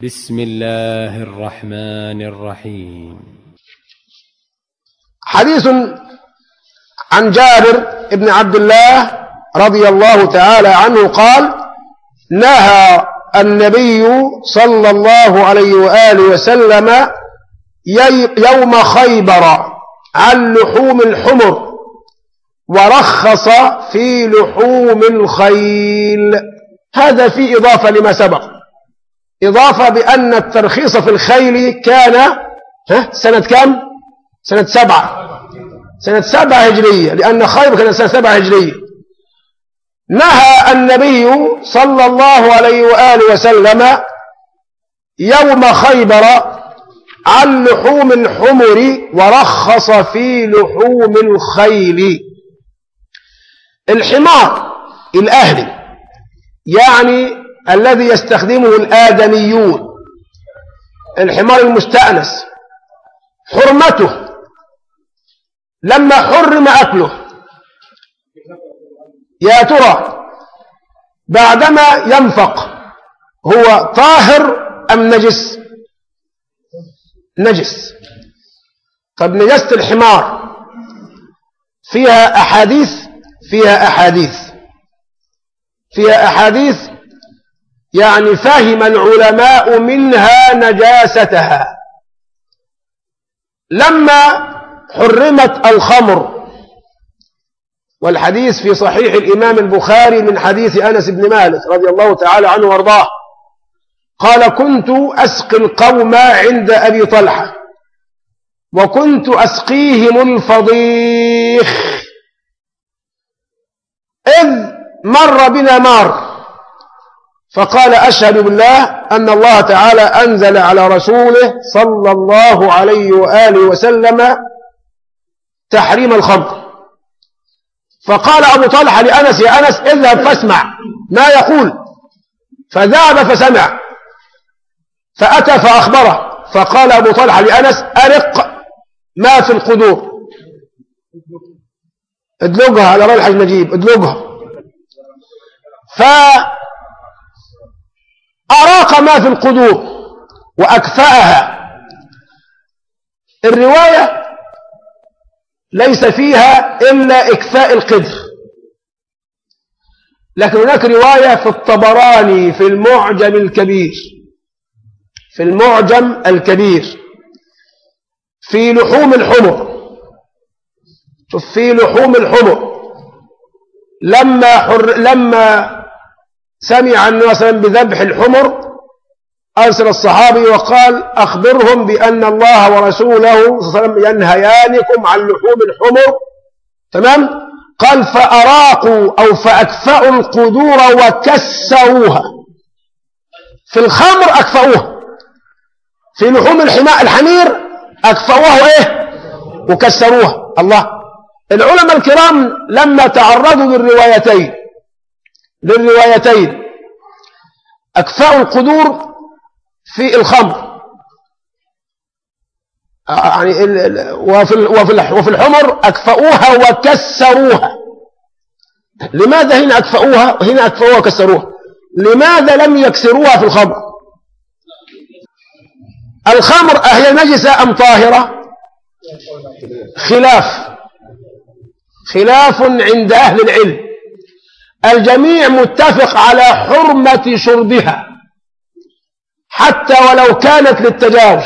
بسم الله الرحمن الرحيم حديث عن جابر بن عبد الله رضي الله تعالى عنه قال نهى النبي صلى الله عليه وآله وسلم يوم خيبر عن لحوم الحمر ورخص في لحوم الخيل هذا في إضافة لما سبق إضافة بأن الترخيص في الخيل كان ها سنة كم سنة سبعة سنة سبعة هجرية لأن خيبر كانت سنة سبعة هجرية نهى النبي صلى الله عليه وآله وسلم يوم خيبر عن لحوم الحمر ورخص في لحوم الخيل الحمار الأهلي يعني الذي يستخدمه الآدميون الحمار المستأنس حرمته لما حرم أكله يا ترى بعدما ينفق هو طاهر أم نجس نجس طب نجاسة الحمار فيها أحاديث فيها أحاديث فيها أحاديث يعني فهم العلماء منها نجاستها لما حرمت الخمر والحديث في صحيح الإمام البخاري من حديث أنس بن مالك رضي الله تعالى عنه وارضاه قال كنت أسقي القوم عند أبي طلحة وكنت أسقيهم الفضيخ إذ مر بنا مار فقال أشهد بالله أن الله تعالى أنزل على رسوله صلى الله عليه وآله وسلم تحريم الخمر فقال أبو طلحة لأنس يا أنس اذهب فاسمع ما يقول فذهب فسمع فأتى فأخبره فقال أبو طلحة لأنس أرق ما في القدور ادلقها على رأي الحاج نجيب ادلقها فأراق ما في القدور وأكفأها الرواية ليس فيها إلا إكفاء القدر لكن هناك رواية في الطبراني في المعجم الكبير في المعجم الكبير في لحوم الحمر في لحوم الحمر لما حر لما سمع النبي صلى الله عليه وسلم بذبح الحمر أرسل الصحابي وقال أخبرهم بأن الله ورسوله صلى الله عليه وسلم ينهيانكم عن لحوم الحمر تمام قال فأراقوا أو فأكفأوا القدور وكسروها في الخمر أكفأوها في لحوم الحماء الحمير أكفأوها إيه وكسروها الله العلماء الكرام لما تعرضوا للروايتين للروايتين أكفأوا القدور في الخمر يعني وفي وفي وفي الحمر أكفأوها وكسروها لماذا هنا أكفأوها هنا أكفأوها وكسروها لماذا لم يكسروها في الخمر الخمر أهي نجسة أم طاهرة خلاف خلاف عند أهل العلم الجميع متفق على حرمة شربها حتى ولو كانت للتجاوز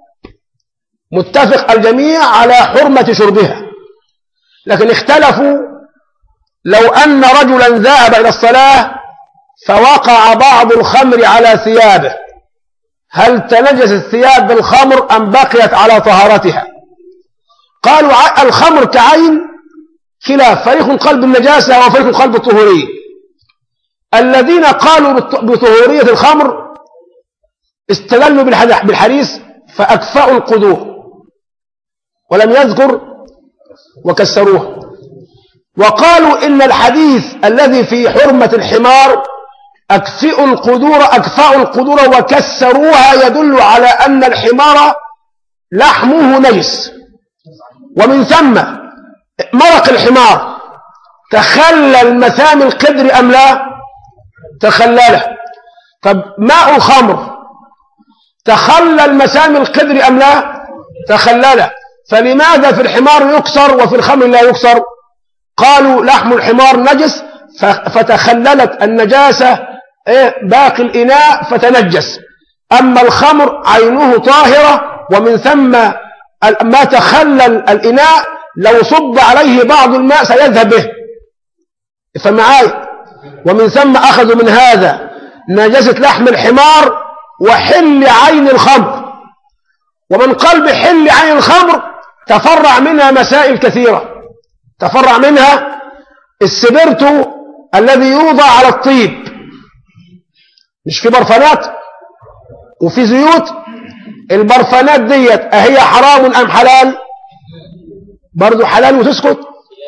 متفق الجميع على حرمة شربها لكن اختلفوا لو أن رجلا ذهب إلى الصلاة فوقع بعض الخمر على ثيابه هل تنجس الثياب بالخمر أم بقيت على طهارتها قالوا الخمر كعين خلاف فريق قال بالنجاسة وفريق قال بالطهورية الذين قالوا بطهورية الخمر استدلوا بالحديث فأكفأوا القدور ولم يذكر وكسروه وقالوا إن الحديث الذي في حرمة الحمار أكفئوا القدور أكفأوا القدور وكسروها يدل على أن الحمار لحمه نجس ومن ثم مرق الحمار تخلل مسام القدر أم لا تخلله طب ماء الخمر تخلل مسام القدر أم لا تخلل فلماذا في الحمار يكسر وفي الخمر لا يكسر قالوا لحم الحمار نجس فتخللت النجاسة إيه، باقي الإناء فتنجس أما الخمر عينه طاهرة ومن ثم ما تخلل الإناء لو صب عليه بعض الماء سيذهب به فمعاي ومن ثم أخذوا من هذا نجاسة لحم الحمار وحل عين الخمر ومن قال بحل عين الخمر تفرع منها مسائل كثيرة تفرع منها السبرتو الذي يوضع على الطيب مش في برفانات وفي زيوت البرفانات ديت أهي حرام أم حلال برضو حلال وتسكت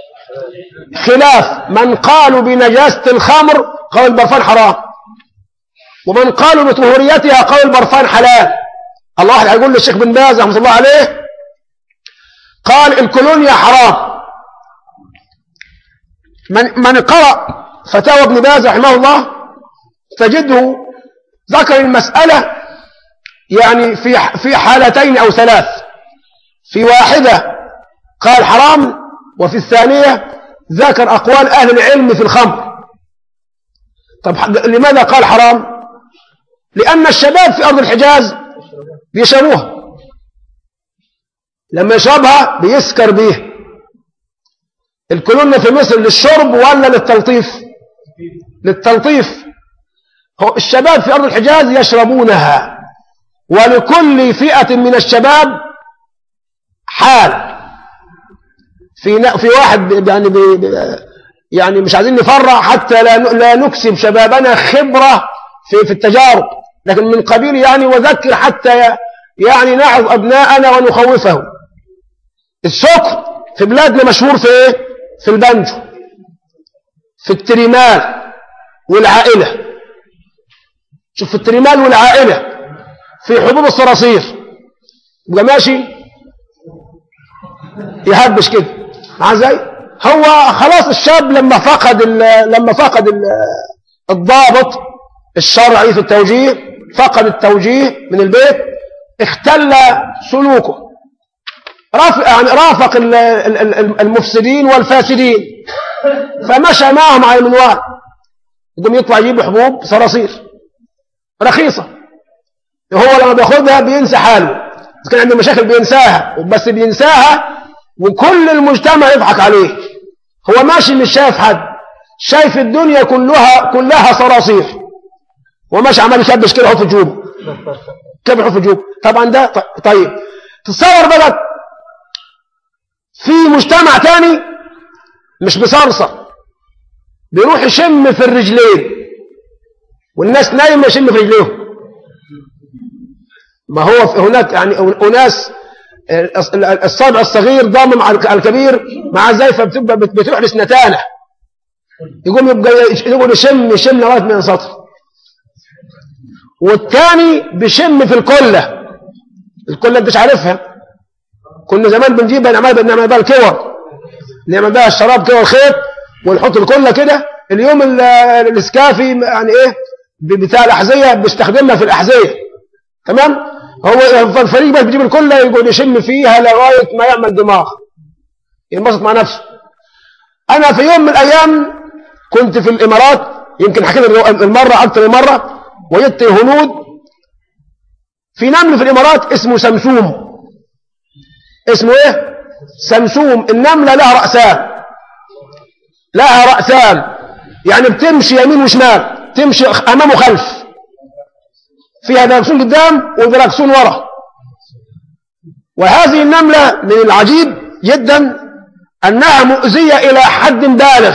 خلاف من قالوا بنجاسة الخمر قال البرفان حرام ومن قالوا بطهوريتها قال البرفان حلال الله هيقول للشيخ بن باز رحمه الله عليه قال الكولونيا حرام من من قرأ فتاوى ابن باز رحمه الله تجده ذكر المسألة يعني في في حالتين أو ثلاث في واحدة قال حرام وفي الثانية ذكر أقوال أهل العلم في الخمر طب لماذا قال حرام لأن الشباب في أرض الحجاز بيشربوها لما يشربها بيسكر بيها الكولونة في مصر للشرب ولا للتلطيف للتلطيف هو الشباب في أرض الحجاز يشربونها ولكل فئة من الشباب حال في في واحد يعني يعني مش عايزين نفرع حتى لا لا نكسب شبابنا خبرة في في التجارب لكن من قبيل يعني وذكر حتى يعني نعظ أبناءنا ونخوفهم السكر في بلادنا مشهور في ايه في البنجو في التريمال والعائلة شوف في التريمال والعائلة في حبوب الصراصير يبقى ماشي يهبش كده مع زي هو خلاص الشاب لما فقد لما فقد الضابط الشرعي في التوجيه فقد التوجيه من البيت اختل سلوكه يعني رافق المفسدين والفاسدين فمشى معهم على المنوال يقوم يطلع يجيب حبوب صراصير رخيصة هو لما بياخدها بينسى حاله إذا كان عنده مشاكل بينساها بس بينساها وكل المجتمع يضحك عليه هو ماشي مش شايف حد شايف الدنيا كلها كلها صراصير وماشي عمال يشبش كده في جوبه كده في جوبه طبعا ده طيب تصور بقى في مجتمع تاني مش بصرصة بيروح يشم في الرجلين والناس نايمة يشم في رجليهم ما هو هناك يعني أناس الصابع الصغير ضامم على الكبير مع ذلك فبتبقى بتروح لسنتانه يقوم يبقى يقول يشم يشم لغايه ما ينسطر والثاني بيشم في الكله الكله انت مش عارفها كنا زمان بنجيبها نعمل نعمل بها الكور نعمل بها الشراب كور خيط ونحط الكله كده اليوم الاسكافي يعني ايه بتاع الاحذيه بيستخدمها في الاحذيه تمام هو الفريق بس بيجيب الكله يقعد يشم فيها لغايه ما يعمل دماغ ينبسط مع نفسه انا في يوم من الايام كنت في الامارات يمكن حكيت المره اكثر من مره وجدت هنود في نمل في الامارات اسمه سمسوم اسمه ايه سمسوم النمله لها راسان لها راسان يعني بتمشي يمين وشمال تمشي امام وخلف فيها دراكسون قدام ودراكسون ورا وهذه النملة من العجيب جدا أنها مؤذية إلى حد بالغ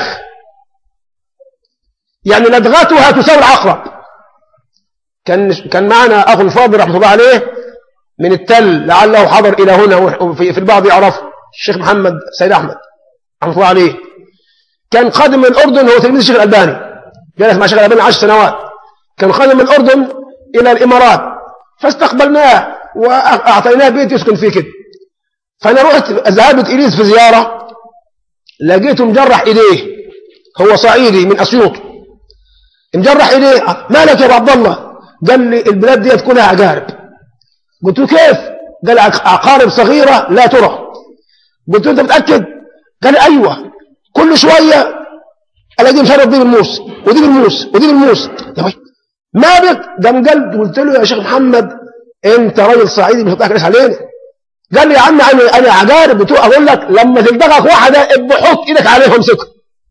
يعني لدغتها تساوي العقرب كان كان معنا أخو الفاضل رحمه الله عليه من التل لعله حضر إلى هنا وفي في البعض يعرفه الشيخ محمد سيد أحمد رحمه الله عليه كان قادم من الأردن هو تلميذ الشيخ الألباني جلس مع الشيخ الألباني عشر سنوات كان قادم من الأردن إلى الإمارات فاستقبلناه وأعطيناه بيت يسكن فيه كده فأنا رحت ذهبت إليس في زيارة لقيته مجرح إيديه هو صعيدي من أسيوط مجرح إيديه مالك يا أبو عبد الله قال لي البلاد دي كلها عقارب قلت له كيف قال عقارب صغيرة لا ترى قلت له انت متأكد قال ايوه كل شوية الاقي مشرب دي بالموس ودي بالموس ودي بالموس ما بك قام قال قلت له يا شيخ محمد انت راجل صعيدي مش هتضحك ناس علينا قال لي يا عم انا انا عجارب بتوع اقول لك لما تلدغك واحده ابقى حط ايدك عليها وامسكها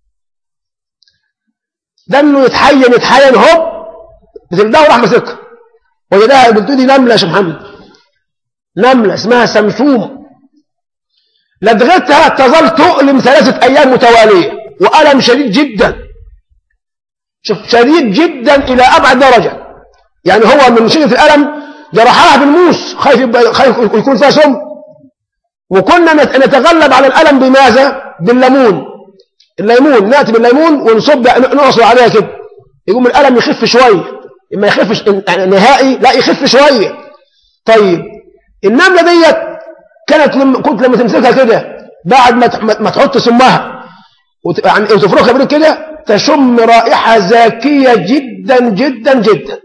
ده انه يتحين يتحين هوب بتلدغه راح ماسكها وجدها قلت لي نمله يا شيخ محمد نمله اسمها سمسوم لدغتها تظل تؤلم ثلاثه ايام متواليه والم شديد جدا شوف شديد جدا الى ابعد درجه يعني هو من شده الالم جرحها بالموس خايف يبقى خايف يكون فيها سم وكنا نتغلب على الألم بماذا بالليمون الليمون نأتي بالليمون ونصب نعصر عليها كده يقوم الألم يخف شوية إما يخف نهائي لا يخف شوية طيب النملة ديت كانت لما كنت لما تمسكها كده بعد ما ما تحط سمها يعني تفركها بين كده تشم رائحة زاكية جدا جدا جدا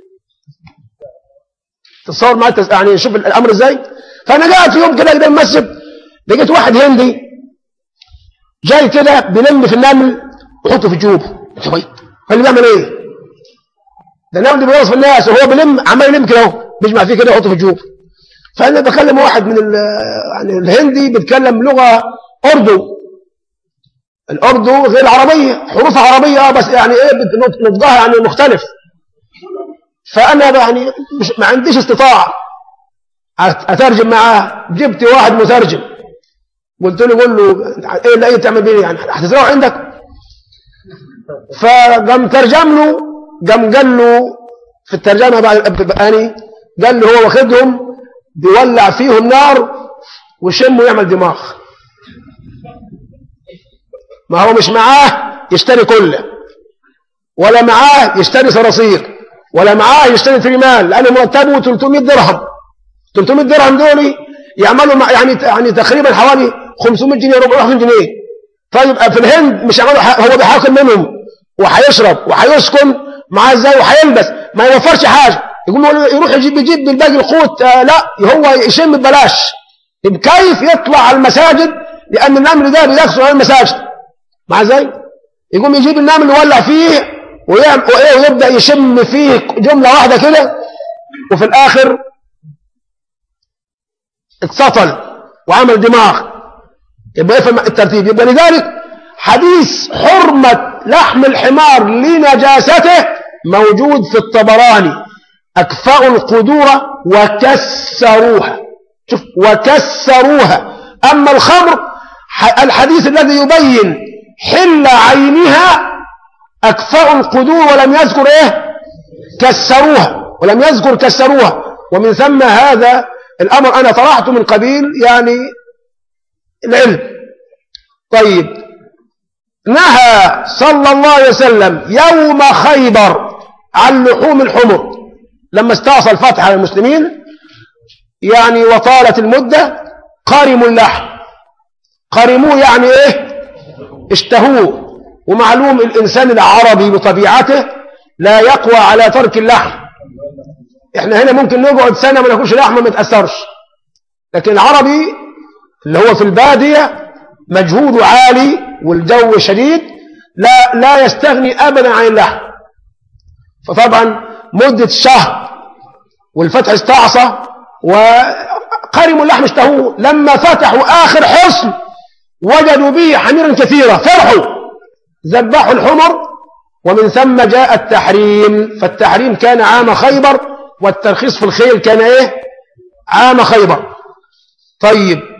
تصور معايا يعني شوف الامر ازاي فانا قاعد في يوم كده قدام المسجد لقيت واحد هندي جاي كده بيلم في النمل ويحطه في جيوبه طيب اللي بيعمل ايه ده النمل بيوصف الناس وهو بيلم عمال يلم كده اهو بيجمع فيه كده ويحطه في جيوبه فانا بكلم واحد من يعني الهندي بيتكلم لغه اردو الاردو غير العربيه حروفها عربيه بس يعني ايه نطقها يعني مختلف فأنا يعني مش ما عنديش استطاعة أترجم معاه جبت واحد مترجم قلت له قول له ايه اللي ايه تعمل بيه يعني هتزرعه عندك فقام ترجم له قام قال له في الترجمة يعني قال له هو واخدهم بيولع فيهم نار وشمه يعمل دماغ ما هو مش معاه يشتري كله ولا معاه يشتري صراصير ولا معاه يشتري تريمال لأن مرتبه 300 درهم 300 درهم دول يعملوا يعني يعني تقريبا حوالي 500 جنيه 400 جنيه طيب في الهند مش هيعملوا هو بيحاكم منهم وهيشرب وهيسكن معاه ازاي وهيلبس ما يوفرش حاجه يقول يروح يجيب يجيب بالباقي القوت آه لا هو يشم ببلاش كيف يطلع على المساجد لان النمل ده بيكسر على المساجد مع ازاي يقوم يجيب النمل يولع فيه ويبدأ يشم فيه جملة واحدة كده وفي الآخر اتسطل وعمل دماغ يبقى يفهم الترتيب يبقى لذلك حديث حرمة لحم الحمار لنجاسته موجود في الطبراني أكفأوا القدورة وكسروها شوف وكسروها أما الخمر الحديث الذي يبين حل عينها أكفأوا القدور ولم يذكر إيه كسروها ولم يذكر كسروها ومن ثم هذا الأمر أنا طرحته من قبيل يعني العلم طيب نهى صلى الله عليه وسلم يوم خيبر عن لحوم الحمر لما استأصل الفتح على المسلمين يعني وطالت المدة قرموا اللحم قرموه يعني ايه اشتهوه ومعلوم الإنسان العربي بطبيعته لا يقوى على ترك اللحم احنا هنا ممكن نقعد سنة ما ناكلش لحمة ما نتأثرش لكن العربي اللي هو في البادية مجهوده عالي والجو شديد لا لا يستغني أبدا عن اللحم فطبعا مدة شهر والفتح استعصى وقرموا اللحم اشتهوه لما فتحوا آخر حصن وجدوا به حميرا كثيرة فرحوا ذبحوا الحمر ومن ثم جاء التحريم فالتحريم كان عام خيبر والترخيص في الخيل كان ايه عام خيبر طيب